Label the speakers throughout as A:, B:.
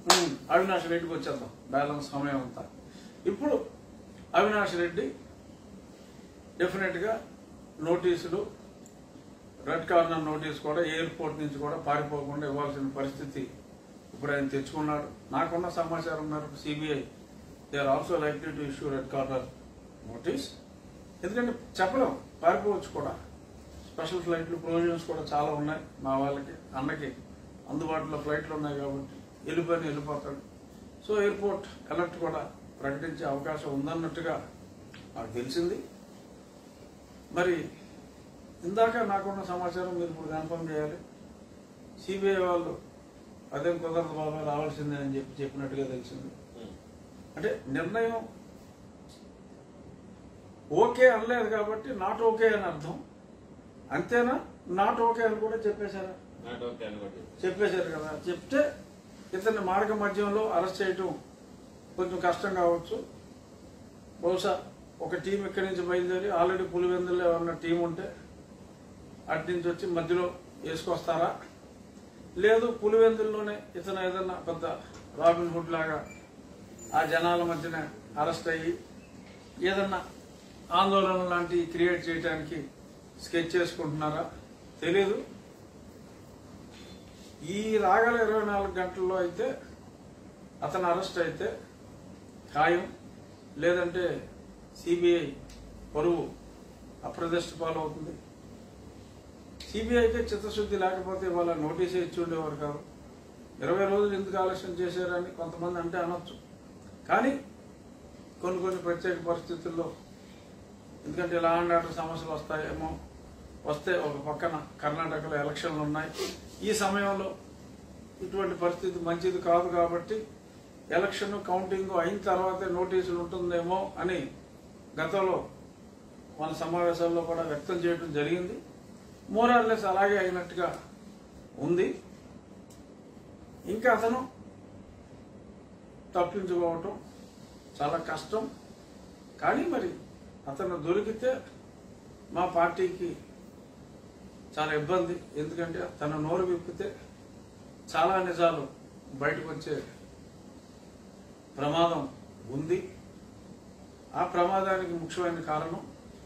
A: ఉమ్, అవినాష్ రెడ్డికి వచ్చేద్దాం బ్యాలెన్స్ సమయం అంతా ఇప్పుడు అవినాష్ రెడ్డి డెఫినెట్గా నోటీసులు రెడ్ కార్నర్ నోటీస్ కూడా ఎయిర్పోర్ట్ నుంచి కూడా పారిపోకుండా ఇవ్వాల్సిన పరిస్థితి ఇప్పుడు ఆయన తెచ్చుకున్నాడు నాకున్న సమాచారం మేరకు CBI they are also likely to issue red corner notice ఎందుకంటే చెప్పలేం పారిపోవచ్చు కూడా స్పెషల్ ఫ్లైట్లు ప్రొవిజన్స్ కూడా చాలా ఉన్నాయి మా వాళ్ళకి అన్నకి అందుబాటులో ఫ్లైట్లు ఉన్నాయి కాబట్టి వెళ్ళిపోయిన వెళ్ళిపోతాడు సో ఎయిర్పోర్ట్ అలర్ట్ కూడా ప్రకటించే అవకాశం ఉందన్నట్టుగా నాకు తెలిసింది మరి ఇందాక నాకున్న సమాచారం మీరు ఇప్పుడు కన్ఫర్మ్ చేయాలి సిబిఐ వాళ్ళు అదేం కుదరదు బాబా రావాల్సిందే అని చెప్పి చెప్పినట్టుగా తెలిసింది అంటే నిర్ణయం ఓకే అనలేదు కాబట్టి నాట్ ఓకే అని అర్థం అంతేనా నాట్ ఓకే అని కూడా చెప్పేశారా
B: నాట్ ఓకే అనుకోండి
A: చెప్పేశారు కదా చెప్తే ఇతన్ని మార్గ మధ్యంలో అరెస్ట్ చేయటం కొంచెం కష్టం కావచ్చు బహుశా ఒక టీం ఇక్కడి నుంచి బయలుదేరి ఆల్రెడీ పులివెందుల్లో ఉన్న టీం ఉంటే అటు నుంచి వచ్చి మధ్యలో వేసుకొస్తారా లేదు పులివెందుల్లోనే ఇతను ఏదన్నా పెద్ద రాబిన్ హుడ్ లాగా ఆ జనాల మధ్యన అరెస్ట్ అయ్యి ఏదన్నా ఆందోళన లాంటివి క్రియేట్ చేయడానికి స్కెచ్ చేసుకుంటున్నారా తెలీదు ఈ రాగల ఇరవై నాలుగు గంటల్లో అయితే అతను అరెస్ట్ అయితే ఖాయం లేదంటే సిబిఐ పరువు అప్రదిష్ట పాలవుతుంది సిబిఐకి చిత్తశుద్ధి లేకపోతే ఇవాళ నోటీసే ఇచ్చి ఉండేవారు కాదు ఇరవై రోజులు ఎందుకు ఆలస్యం చేశారని కొంతమంది అంటే అనొచ్చు కానీ కొన్ని కొన్ని ప్రత్యేక పరిస్థితుల్లో ఎందుకంటే లా అండ్ ఆర్డర్ సమస్యలు వస్తాయేమో వస్తే ఒక పక్కన కర్ణాటకలో ఎలక్షన్లు ఉన్నాయి ఈ సమయంలో ఇటువంటి పరిస్థితి మంచిది కాదు కాబట్టి ఎలక్షన్ కౌంటింగ్ అయిన తర్వాతే నోటీసులు ఉంటుందేమో అని గతంలో మన సమావేశాల్లో కూడా వ్యక్తం చేయడం జరిగింది మోరార్లెస్ అలాగే అయినట్టుగా ఉంది ఇంకా అతను తప్పించుకోవటం చాలా కష్టం కానీ మరి అతను దొరికితే మా పార్టీకి చాలా ఇబ్బంది ఎందుకంటే తన నోరు విప్పితే చాలా నిజాలు బయటకు వచ్చే ప్రమాదం ఉంది ఆ ప్రమాదానికి ముఖ్యమైన కారణం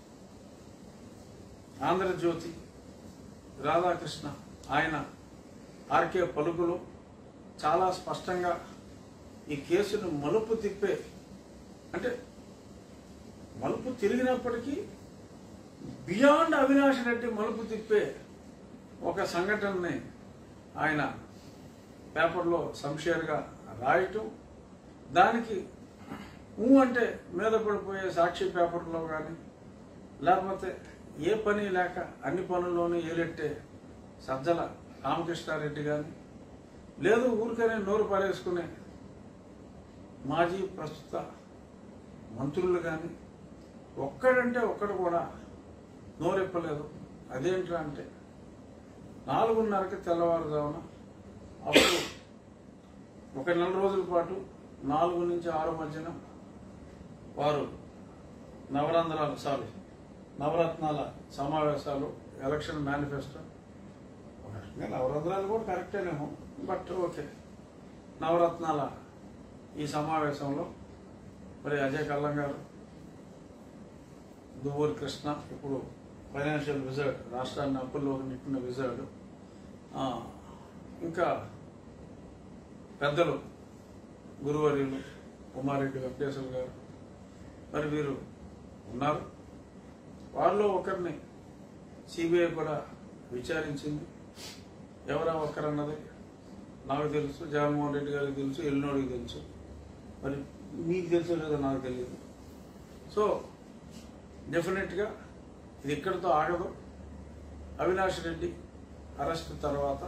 A: ఆంధ్రజ్యోతి రాధాకృష్ణ ఆయన ఆర్కే పలుకులు చాలా స్పష్టంగా ఈ కేసును మలుపు తిప్పే అంటే మలుపు తిరిగినప్పటికీ బియాండ్ అవినాష్ రెడ్డి మలుపు తిప్పే ఒక సంఘటనని ఆయన పేపర్లో సంషేర్గా రాయటం దానికి ఊ అంటే మీద పడిపోయే సాక్షి పేపర్లో కానీ లేకపోతే ఏ పని లేక అన్ని పనుల్లోనూ ఏలెట్టే సజ్జల రామకృష్ణారెడ్డి కానీ లేదు ఊరికనే నోరు పారేసుకునే మాజీ ప్రస్తుత మంత్రులు కానీ ఒక్కడంటే ఒక్కడు కూడా నోరెప్పలేదు అదేంట్రా అంటే నాలుగున్నరకి తెల్లవారుజామున అప్పుడు ఒక నెల రోజుల పాటు నాలుగు నుంచి ఆరు మధ్యన వారు నవరంధ్రాలు సారీ నవరత్నాల సమావేశాలు ఎలక్షన్ మేనిఫెస్టో ఒక రకంగా నవరంధ్రాలు కూడా కరెక్టేనేమో బట్ ఓకే నవరత్నాల ఈ సమావేశంలో మరి అజయ్ కల్లం గారు దువ్వూరి కృష్ణ ఇప్పుడు ఫైనాన్షియల్ విజర్డ్ రాష్ట్రాన్ని అప్పుల్లో నిట్టిన విజర్డ్ ఆ, ఇంకా పెద్దలు గురువర్యులు ఉమారెడ్డి వెంకటేశ్వర గారు మరి వీరు ఉన్నారు వారిలో ఒకరిని సిబిఐ కూడా విచారించింది ఎవరా ఒక్కరన్నది నాకు తెలుసు జగన్మోహన్ రెడ్డి గారికి తెలుసు ఎల్లినోడికి తెలుసు మరి మీకు తెలుసో లేదో నాకు తెలియదు సో డెఫినెట్గా ఇది ఇక్కడితో ఆగదు అవినాష్ రెడ్డి అరెస్ట్ తర్వాత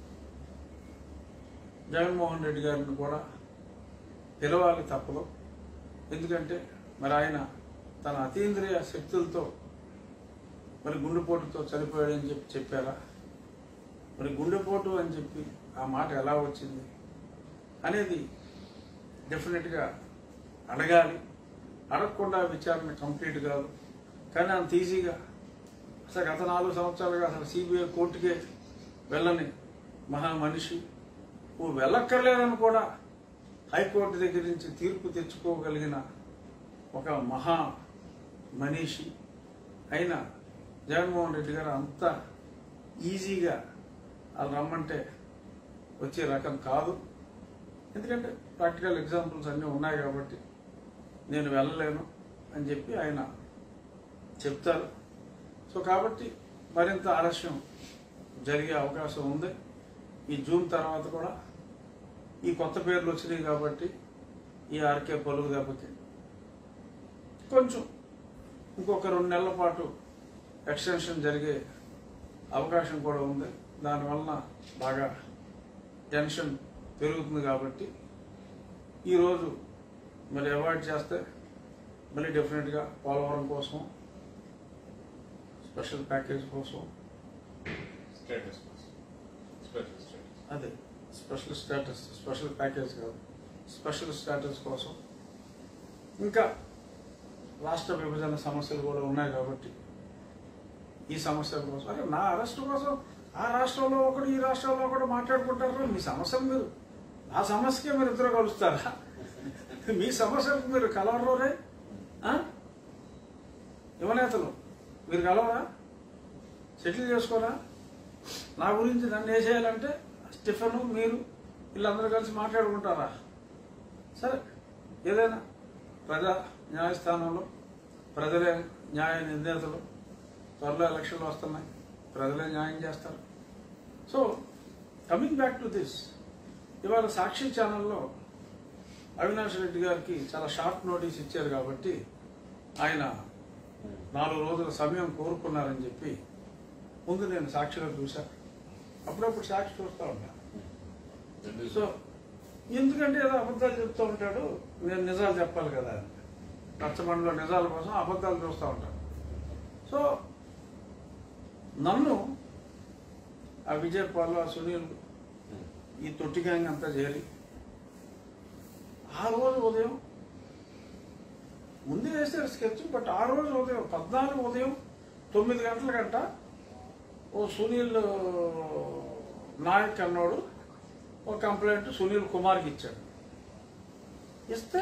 A: జగన్మోహన్ రెడ్డి గారిని కూడా పిలవాలి తప్పదు ఎందుకంటే మరి ఆయన తన అతీంద్రియ శక్తులతో మరి గుండెపోటుతో చనిపోయాడని చెప్పి చెప్పారా మరి గుండెపోటు అని చెప్పి ఆ మాట ఎలా వచ్చింది అనేది డెఫినెట్గా అడగాలి అడగకుండా విచారణ కంప్లీట్ కాదు కానీ అంత ఈజీగా అసలు గత నాలుగు సంవత్సరాలుగా అసలు సిబిఐ కోర్టుకే వెళ్ళని మహా మనిషి నువ్వు వెళ్ళక్కర్లేదని కూడా హైకోర్టు దగ్గర నుంచి తీర్పు తెచ్చుకోగలిగిన ఒక మహా మనీషి అయిన జగన్మోహన్ రెడ్డి గారు అంత ఈజీగా వాళ్ళు రమ్మంటే వచ్చే రకం కాదు ఎందుకంటే ప్రాక్టికల్ ఎగ్జాంపుల్స్ అన్నీ ఉన్నాయి కాబట్టి నేను వెళ్ళలేను అని చెప్పి ఆయన చెప్తారు సో కాబట్టి మరింత ఆలస్యం జరిగే అవకాశం ఉంది ఈ జూన్ తర్వాత కూడా ఈ కొత్త పేర్లు వచ్చినాయి కాబట్టి ఈ ఆర్కే పలుకు దెబ్బకి కొంచెం ఇంకొక రెండు నెలల పాటు ఎక్స్టెన్షన్ జరిగే అవకాశం కూడా ఉంది దానివలన బాగా టెన్షన్ పెరుగుతుంది కాబట్టి ఈరోజు మళ్ళీ అవాయిడ్ చేస్తే మళ్ళీ డెఫినెట్గా పోలవరం కోసం స్పెషల్ ప్యాకేజ్ కోసం
B: స్టేటస్ స్పెషల్ స్టేటస్
A: అదే స్పెషల్ స్టేటస్ స్పెషల్ ప్యాకేజ్ కాదు స్పెషల్ స్టేటస్ కోసం ఇంకా రాష్ట్ర విభజన సమస్యలు కూడా ఉన్నాయి కాబట్టి ఈ సమస్యల కోసం అరే నా అరెస్ట్ కోసం ఆ రాష్ట్రంలో ఒకడు ఈ రాష్ట్రంలో ఒకడు మాట్లాడుకుంటారు మీ సమస్యలు మీరు ఆ సమస్యకే మీరు ఇద్దరు కలుస్తారా మీ సమస్యలకు మీరు కలవరు రే ఆ? యువనేతలు మీరు కలవరా సెటిల్ చేసుకోరా నా గురించి నన్ను వేసేయాలంటే స్టిఫెన్ మీరు వీళ్ళందరూ కలిసి మాట్లాడుకుంటారా సరే ఏదైనా ప్రజా న్యాయస్థానంలో ప్రజలే న్యాయ నిర్ణేతలు త్వరలో ఎలక్షన్లు వస్తున్నాయి ప్రజలే న్యాయం చేస్తారు so coming back to this ఇవాళ సాక్షి ఛానల్లో అవినాష్ రెడ్డి గారికి చాలా షార్ట్ నోటీస్ ఇచ్చారు కాబట్టి ఆయన నాలుగు రోజుల సమయం కోరుకున్నారని చెప్పి ముందు నేను సాక్షిలో చూశా అప్పుడప్పుడు సాక్షి చూస్తూ ఉంటాను సో ఎందుకంటే ఏదో అబద్ధాలు చెప్తూ ఉంటాడు నేను నిజాలు చెప్పాలి కదా అని రచ్చబండలో నిజాల కోసం అబద్ధాలు చూస్తూ ఉంటాను సో నన్ను ఆ విజయ్ పాల్ ఆ సునీల్ ఈ తొట్టి గ్యాంగ్ అంతా చేరి ఆ రోజు ఉదయం ముందే వేసారు స్కెచ్ బట్ ఆ రోజు ఉదయం పద్నాలుగు ఉదయం తొమ్మిది గంటల గంట ఓ సునీల్ నాయక్ అన్నోడు ఒక కంప్లైంట్ సునీల్ కుమార్కి ఇచ్చాడు ఇస్తే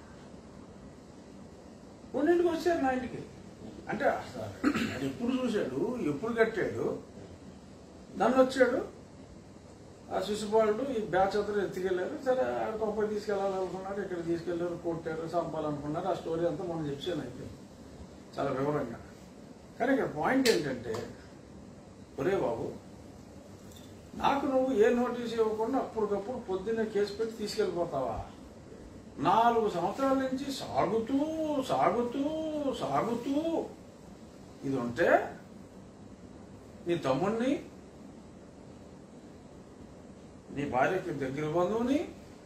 A: రెండింటికి వచ్చారు నా ఇంటికి అంటే అసలు అది ఎప్పుడు చూశాడు ఎప్పుడు కట్టాడు నన్ను వచ్చాడు ఆ శిశుపాలుడు ఈ బ్యాచ్ అతను ఎత్తుకెళ్ళారు సరే ఆడ గొప్ప తీసుకెళ్ళాలనుకున్నారు ఇక్కడ తీసుకెళ్లారు కొట్టారు చంపాలనుకున్నారు ఆ స్టోరీ అంతా మనం చెప్పాను అయితే చాలా వివరంగా కానీ ఇక్కడ పాయింట్ ఏంటంటే ఒరే బాబు నాకు నువ్వు ఏ నోటీస్ ఇవ్వకుండా అప్పటికప్పుడు పొద్దున్నే కేసు పెట్టి తీసుకెళ్ళిపోతావా నాలుగు సంవత్సరాల నుంచి సాగుతూ సాగుతూ సాగుతూ ఇది ఉంటే నీ తమ్ముణ్ణి నీ భార్యకి దగ్గర బంధువుని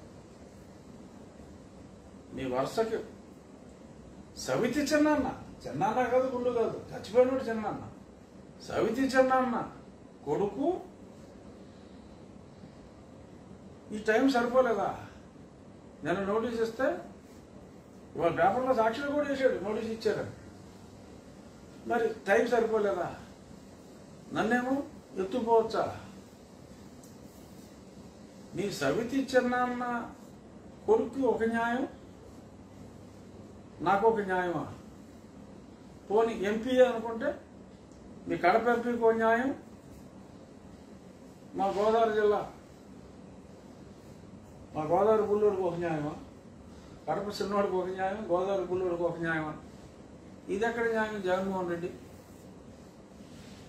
A: నీ వరుసకి సవితి చిన్నాన్న చిన్నాన్న కాదు గుళ్ళు కాదు చచ్చిపోయినోడు చిన్నాన్న సవితి చిన్నాన్న కొడుకు ఈ టైం సరిపోలేదా నేను నోటీస్ ఇస్తే ఇవాళ పేపర్లో సాక్షులు కూడా వేసాడు నోటీస్ ఇచ్చారని మరి టైం సరిపోలేదా నన్నేమో ఎత్తుపోవచ్చా నీ సవితి చిన్నాన్న కొడుకు ఒక న్యాయం నాకు ఒక న్యాయమా పోనీ ఎంపీ అనుకుంటే మీ కడప ఎంపీకి ఒక న్యాయం మా గోదావరి జిల్లా మా గోదావరి బుల్లోడికి ఒక న్యాయమా కడప చిన్నోడికి ఒక న్యాయం గోదావరి బుల్లోడికి ఒక న్యాయమా ఇది ఎక్కడ న్యాయం జగన్మోహన్ రెడ్డి